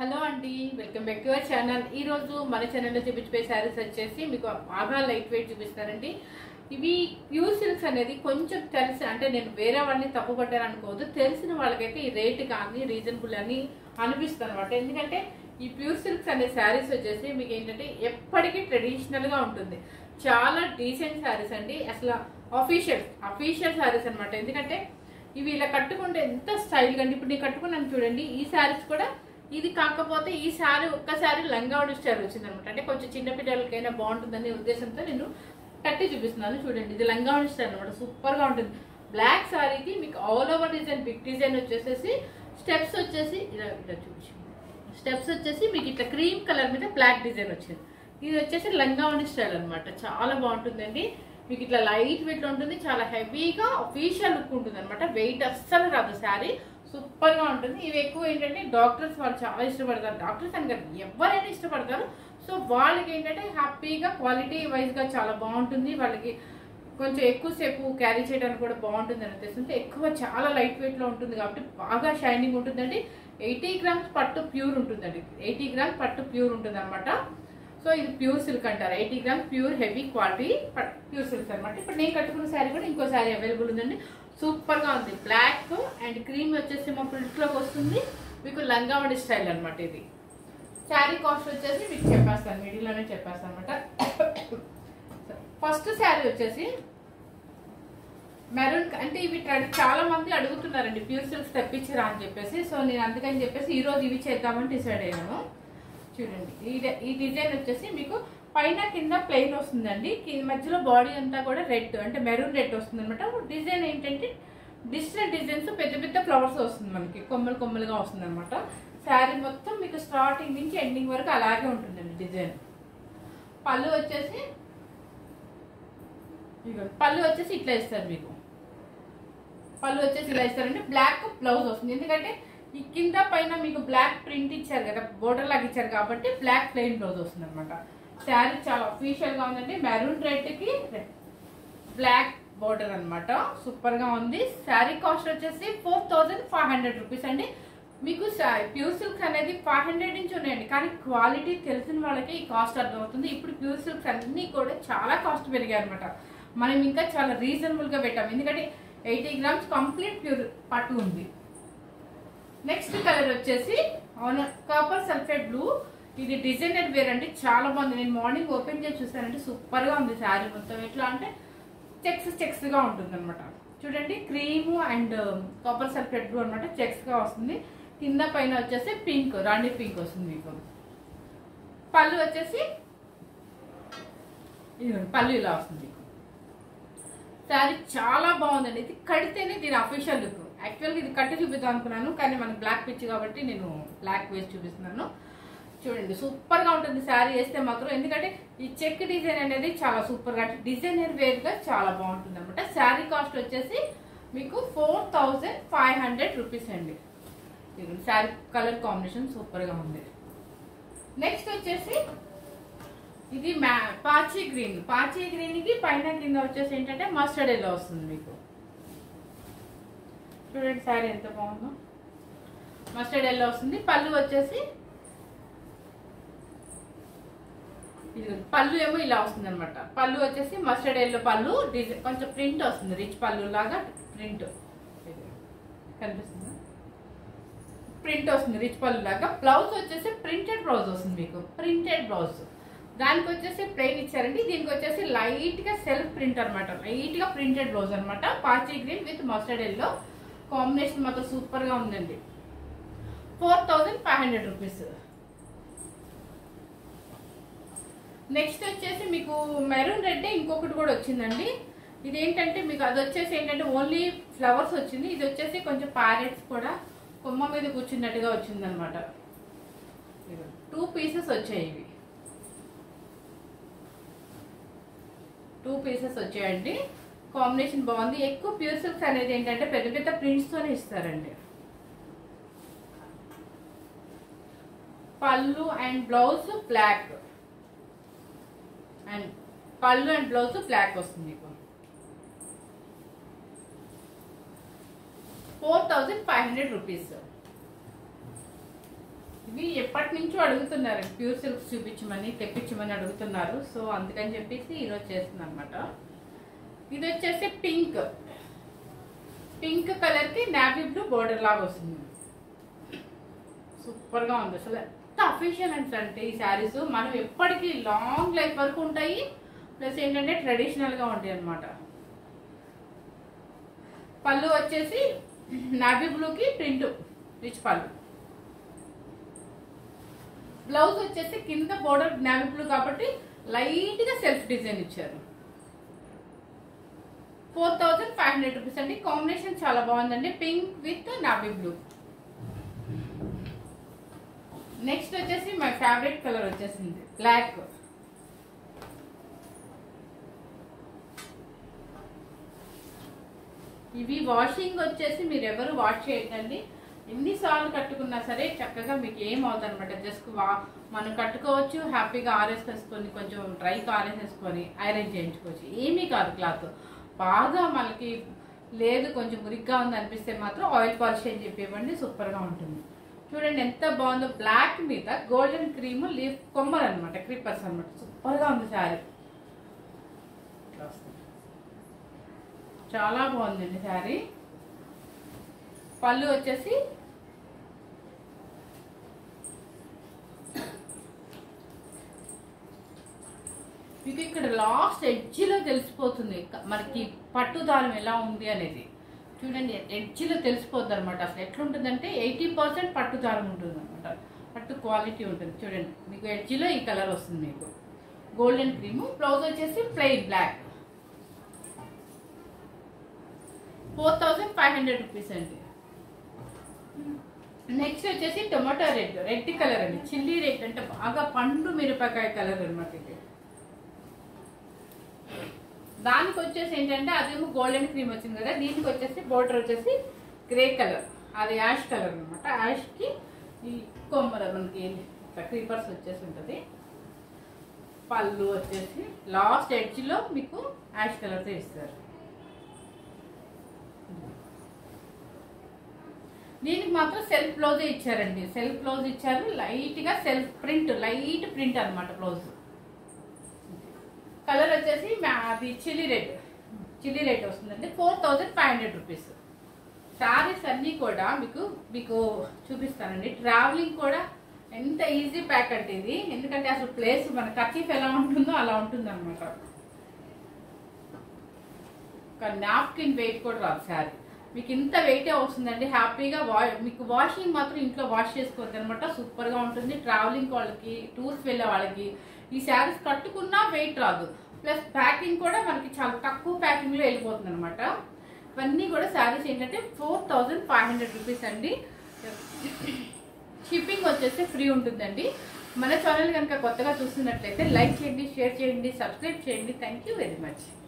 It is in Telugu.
హలో అండి welcome back to our channel ఈ రోజు మన ఛానల్లో చూపించే శారీస్ వచ్చేసి మీకు బాగా లైట్ వెయిట్ చూపిస్తారండి ఇవి ప్యూర్ సిల్క్స్ అనేది కొంచెం తెలిసి అంటే నేను వేరే వాళ్ళని తప్పుపడ్డాను అనుకోవద్దు తెలిసిన వాళ్ళకైతే ఈ రేట్ కానీ రీజనబుల్ అని అనిపిస్తుంది అనమాట ఎందుకంటే ఈ ప్యూర్ సిల్క్స్ అనే శారీస్ వచ్చేసి మీకు ఏంటంటే ఎప్పటికీ ట్రెడిషనల్ గా ఉంటుంది చాలా డీసెంట్ శారీస్ అండి అసలు అఫీషియల్ అఫీషియల్ శారీస్ అన్నమాట ఎందుకంటే ఇవి ఇలా కట్టుకుంటే ఎంత స్టైల్గా అండి ఇప్పుడు నేను కట్టుకున్నాను చూడండి ఈ శారీస్ కూడా ఇది కాకపోతే ఈ శారీ ఒక్కసారి లంగావడి స్టైల్ వచ్చింది అనమాట అంటే కొంచెం చిన్న పిల్లలకైనా బాగుంటుందనే ఉద్దేశంతో నేను కట్టి చూపిస్తున్నాను చూడండి ఇది లంగావడి స్టైల్ అనమాట సూపర్ గా ఉంటుంది బ్లాక్ శారీకి మీకు all over design big design వచ్చేసేసి స్టెప్స్ వచ్చేసి ఇలా ఇలా చూపించు స్టెప్స్ వచ్చేసి మీకు ఇట్లా క్రీమ్ కలర్ మీద బ్లాక్ డిజైన్ వచ్చింది ఇది వచ్చేసి లంగావణి స్టైల్ అన్నమాట చాలా బాగుంటుందండి మీకు ఇట్లా లైట్ వెయిట్ ఉంటుంది చాలా హెవీగా అఫీషియల్ లుక్ ఉంటుంది అనమాట వెయిట్ అస్సలు రాదు శారీ సూపర్ గా ఉంటుంది ఇవి ఎక్కువ ఏంటంటే డాక్టర్స్ వాళ్ళు చాలా ఇష్టపడతారు డాక్టర్స్ అని కాదు ఎవరైనా ఇష్టపడతారు సో వాళ్ళకి ఏంటంటే హ్యాపీగా క్వాలిటీ వైజ్ గా చాలా బాగుంటుంది వాళ్ళకి కొంచెం ఎక్కువసేపు క్యారీ చేయడానికి కూడా బాగుంటుంది అని ఉద్దేశంతో ఎక్కువ చాలా లైట్ వెయిట్ లో ఉంటుంది కాబట్టి బాగా షైనింగ్ ఉంటుందండి ఎయిటీ గ్రామ్స్ పట్టు ప్యూర్ ఉంటుందండి ఎయిటీ గ్రామ్స్ పట్టు ప్యూర్ ఉంటుంది అనమాట సో ఇది ప్యూర్ సిల్క్ అంటారు eighty grams pure heavy quality pure silk అనమాట ఇప్పుడు నేను కట్టుకున్న శారీ కూడా ఇంకో శారీ అవైలబుల్ ఉందండి సూపర్ గా ఉంది బ్లాక్ అండ్ క్రీమ్ వచ్చేసి మా ప్రింట్ లోకి వస్తుంది మీకు లంగావడి స్టైల్ అనమాట ఇది శారీ కాస్ట్ వచ్చేసి మీకు చెప్పేస్తాను మిడిల్లోనే చెప్పేస్తాను అనమాట ఫస్ట్ శారీ వచ్చేసి మెరూన్ అంటే ఇవి ట్రెడ్ చాలా మంది అడుగుతున్నారండి ప్యూర్ సిల్క్స్ తెప్పించరా అని చెప్పేసి సో నేను అందుకని చెప్పేసి ఈ రోజు ఇవి చేద్దామని డిసైడ్ అయ్యాను చూడండి ఈ డి- ఈ డిజైన్ వచ్చేసి మీకు పైన కింద ప్లెయిన్ వస్తుందండి కి- మధ్యలో బాడీ అంతా కూడా రెడ్ అంటే మెరూన్ రెడ్ వస్తుంది అనమాట డిజైన్ ఏంటంటే డిజిటల్ డిజైన్స్ పెద్ద పెద్ద ఫ్లవర్స్ వస్తుంది మనకి కొమ్మలు కొమ్మలుగా వస్తుంది అనమాట శారీ మొత్తం మీకు స్టార్టింగ్ నుంచి ఎండింగ్ వరకు అలాగే ఉంటుందండి డిజైన్ పళ్ళు వచ్చేసి ఇదిగో పళ్ళు వచ్చేసి ఇట్లా ఇస్తారు మీకు పళ్ళు వచ్చేసి ఇలా ఇస్తారంటే బ్లాక్ బ్లౌజ్ వస్తుంది ఎందుకంటే ఈ కింద పైన మీకు బ్లాక్ ప్రింట్ ఇచ్చారు కదా బోర్డర్ లాగా ఇచ్చారు కాబట్టి బ్లాక్ ప్లెయిన్ బ్లౌజ్ వస్తుంది అనమాట శారీ చాలా అఫీషియల్ గా ఉందండి మెరూన్ రెడ్ కి బ్లాక్ బోర్డర్ అనమాట సూపర్ గా ఉంది శారీ కాస్ట్ వచ్చేసి four thousand five hundred rupees అండి మీకు ప్యూర్ సిల్క్స్ అనేది ఫైవ్ హండ్రెడ్ నుంచి ఉన్నాయండి కానీ క్వాలిటీ తెలిసిన వాళ్ళకి ఈ కాస్ట్ అర్థమవుతుంది ఇప్పుడు ప్యూర్ సిల్క్స్ అన్ని కూడా చాలా కాస్ట్ పెరిగాయి అనమాట మనం ఇంకా చాలా రీజనబుల్ గా పెట్టాం ఎందుకంటే ఎయిటీ గ్రామ్స్ కంప్లీట్ ప్యూర్ పట్టు ఉంది నెక్స్ట్ కలర్ వచ్చేసి కాపర్ సల్ఫేట్ బ్లూ ఇది డిజైనర్ వేర్ అంటే చాలా బాగుంది నేను మార్నింగ్ ఓపెన్ చేసి చూసానంటే సూపర్ గా ఉంది శారీ మొత్తం ఎట్లా అంటే చెక్స్ చెక్స్ గా ఉంటుంది అనమాట చూడండి cream and copper sulphate blue అనమాట చెక్స్ గా వస్తుంది కింద పైన వచ్చేసి పింక్ రాణి పింక్ వస్తుంది మీకు పళ్ళు వచ్చేసి ఇదిగోండి, పళ్ళు ఇలా వస్తుంది శారీ చాలా బాగుందండి ఇది కడితేనే దీని అఫీషియల్ లుక్ యాక్చువల్గా ఇది కట్టి చూపిద్దాం అనుకున్నాను కానీ మనకి బ్లాక్ పిచ్ కాబట్టి నేను బ్లాక్ వేసి చూపిస్తున్నాను చూడండి సూపర్ గా ఉంటుంది శారీ వేస్తే మాత్రం ఎందుకంటే ఈ చెక్ డిజైన్ అనేది చాలా సూపర్ గా డిజైనర్ వేర్ గా చాలా బాగుంటుంది అనమాట శారీ కాస్ట్ వచ్చేసి మీకు four thousand five hundred rupees అండి శారీ కలర్ కాంబినేషన్ సూపర్ గా ఉంది నెక్స్ట్ వచ్చేసి ఇది మ్యా పాచి గ్రీన్ పాచి గ్రీన్ కి పైన కింద వచ్చేసి ఏంటంటే మస్టర్డ్ ఎల్లో వస్తుంది మీకు చూడండి శారీ ఎంత బాగుందో మస్టర్డ్ ఎల్లో వస్తుంది పళ్ళు వచ్చేసి ఇది పళ్ళు ఏమో ఇలా వస్తుంది అనమాట పళ్ళు వచ్చేసి మస్టర్డ్ ఎల్లో పళ్ళు డిజైన్ కొంచెం ప్రింట్ వస్తుంది రిచ్ పళ్ళు లాగా ప్రింట్ కనిపిస్తుందా ప్రింట్ వస్తుంది రిచ్ పళ్ళు లాగా బ్లౌజ్ వచ్చేసి ప్రింటెడ్ బ్లౌజ్ వస్తుంది మీకు ప్రింటెడ్ బ్లౌజ్ దానికి వచ్చేసి ప్లెయిన్ ఇచ్చారండి దీనికి వచ్చేసి లైట్ గా సెల్ఫ్ ప్రింట్ అనమాట లైట్ గా ప్రింటెడ్ బ్లౌజ్ అనమాట పాచి green with mustard yellow combination మాత్రం సూపర్ గా ఉందండి four thousand five hundred rupees next వచ్చేసి మీకు మెరూన్ రెడ్ ఇంకొకటి కూడా వచ్చిందండి ఇది ఏంటంటే మీకు అది వచ్చేసి ఏంటంటే ఓన్లీ ఫ్లవర్స్ వచ్చింది ఇది వచ్చేసి కొంచెం ప్యారెట్స్ కూడా కొమ్మ మీద కూర్చున్నట్టుగా వచ్చింది అనమాట టూ పీసెస్ వచ్చాయి ఇవి టూ పీసెస్ వచ్చాయండి కాంబినేషన్ బాగుంది ఎక్కువ ప్యూర్ సిల్క్స్ అనేది ఏంటంటే పెద్ద పెద్ద ప్రింట్స్ తోనే ఇస్తారండి పళ్ళు అండ్ బ్లౌజ్ బ్లాక్ అండ్ పళ్ళు అండ్ బ్లౌజ్ బ్లాక్ వస్తుంది మీకు four thousand five hundred rupees ఇవి ఎప్పటి నుంచో అడుగుతున్నారు ప్యూర్ సిల్క్స్ చూపించమని తెప్పించమని అడుగుతున్నారు సో అందుకని చెప్పేసి ఈరోజు చేస్తుంది అనమాట ఇది వచ్చేసి పింక్ పింక్ కలర్ కి నావీ బ్లూ బోర్డర్ లాగా వస్తుంది సూపర్ గా ఉంది అసలు ఎంత అఫిషియల్ అంటే ఈ శారీస్ మనం ఎప్పటికీ లాంగ్ లైఫ్ వరకు ఉంటాయి ప్లస్ ఏంటంటే ట్రెడిషనల్ గా ఉంటాయి అనమాట పళ్ళు వచ్చేసి నావీ బ్లూకి ప్రింట్ రిచ్ పళ్ళు బ్లౌజ్ వచ్చేసి కింద బోర్డర్ నావీ బ్లూ కాబట్టి లైట్ గా సెల్ఫ్ డిజైన్ ఇచ్చారు four thousand five hundred rupees అండి కాంబినేషన్ చాలా బాగుందండి pink with navy blue next వచ్చేసి మై ఫేవరెట్ కలర్ వచ్చేసింది బ్లాక్ ఇవి వాషింగ్ వచ్చేసి మీరు ఎవరు వాష్ చేయకండి ఎన్నిసార్లు కట్టుకున్నా సరే చక్కగా మీకు ఏం అవుతుంది అనమాట జస్ట్ వా మనం కట్టుకోవచ్చు హ్యాపీగా ఆరేసేసుకొని కొంచెం డ్రైగా ఆరేసేసుకొని ఐరన్ చేయించుకోవచ్చు ఏమీ కాదు క్లాత్ బాగా మనకి లేదు కొంచెం మురిగ్గా ఉంది అనిపిస్తే మాత్రం ఆయిల్ పాలిష్ అని చెప్పేవ్వండి సూపర్గా ఉంటుంది చూడండి ఎంత బాగుందో బ్లాక్ మీద గోల్డెన్ క్రీమ్ లీఫ్ కొమ్మలు అనమాట క్రీపర్స్ అనమాట సూపర్గా ఉంది శారీ ఇట్లా వస్తుంది చాలా బాగుందండి శారీ పళ్ళు వచ్చేసి మీకు ఇక్కడ లాస్ట్ ఎడ్జ్లో తెలిసిపోతుంది క- మనకి పట్టు దారం ఎలా ఉంది అనేది చూడండి ఎడ్జ్లో తెలిసిపోద్ది అనమాట అసలు ఎట్లుంటుందంటే ఎయిటీ పర్సెంట్ పట్టు దారం ఉంటుంది అనమాట పట్టు క్వాలిటీ ఉంటుంది చూడండి మీకు ఎడ్జ్లో ఈ కలర్ వస్తుంది మీకు గోల్డెన్ క్రీమ్ బ్లౌజ్ వచ్చేసి plain black four thousand five hundred rupees అండి నెక్స్ట్ వచ్చేసి టొమాటో రెడ్ రెడ్ కలర్ అండి చిల్లీ రెడ్ అంటే బాగా పండు మిరపకాయ కలర్ అనమాట ఇది దానికి వచ్చేసి ఏంటంటే అదేమో గోల్డెన్ క్రీమ్ వచ్చింది కదా దీనికి వచ్చేసి బోర్డర్ వచ్చేసి గ్రే కలర్ అది యాష్ కలర్ అనమాట యాష్కి ఈ కొమ్మర మనకి క్రీపర్స్ వచ్చేసి ఉంటుంది పళ్ళు వచ్చేసి లాస్ట్ ఎడ్జ్లో మీకు యాష్ కలర్తో ఇస్తారు దీనికి మాత్రం సెల్ఫ్ బ్లౌజే ఇచ్చారండి సెల్ఫ్ బ్లౌజ్ ఇచ్చారు లైట్ గా సెల్ఫ్ ప్రింట్ లైట్ ప్రింట్ అన్నమాట బ్లౌజ్ కలర్ వచ్చేసి మా- అది చిల్లీ రెడ్ చిల్లీ రెడ్ వస్తుందండి four thousand five hundred rupees saris అన్నీ కూడా మీకు మీకు చూపిస్తానండి ట్రావెలింగ్ కూడా ఎంత ఈజీ ప్యాక్ అంటే ఇది ఎందుకంటే అసలు ప్లేస్ మన కచీఫ్ ఎలా ఉంటుందో అలా ఉంటుంది అనమాట ఒక నాప్కిన్ వెయిట్ కూడా రాదు శారీ మీకు ఇంత వెయిటే వస్తుందండి హ్యాపీగా వా మీకు వాషింగ్ మాత్రం ఇంట్లో వాష్ చేసుకోవద్దు అనమాట సూపర్గా ఉంటుంది ట్రావెలింగ్ వాళ్ళకి టూర్స్ వెళ్ళే వాళ్ళకి ఈ శారీస్ కట్టుకున్నా వెయిట్ రాదు ప్లస్ ప్యాకింగ్ కూడా మనకి చాలా తక్కువ ప్యాకింగ్లో వెళ్ళిపోతుంది అనమాట ఇవన్నీ కూడా శారీస్ ఏంటంటే four thousand five hundred rupees అండి షిప్పింగ్ వచ్చేసి ఫ్రీ ఉంటుందండి మన ఛానల్ కనుక కొత్తగా చూస్తున్నట్లయితే లైక్ చేయండి షేర్ చేయండి సబ్స్క్రైబ్ చేయండి థ్యాంక్ యూ వెరీ మచ్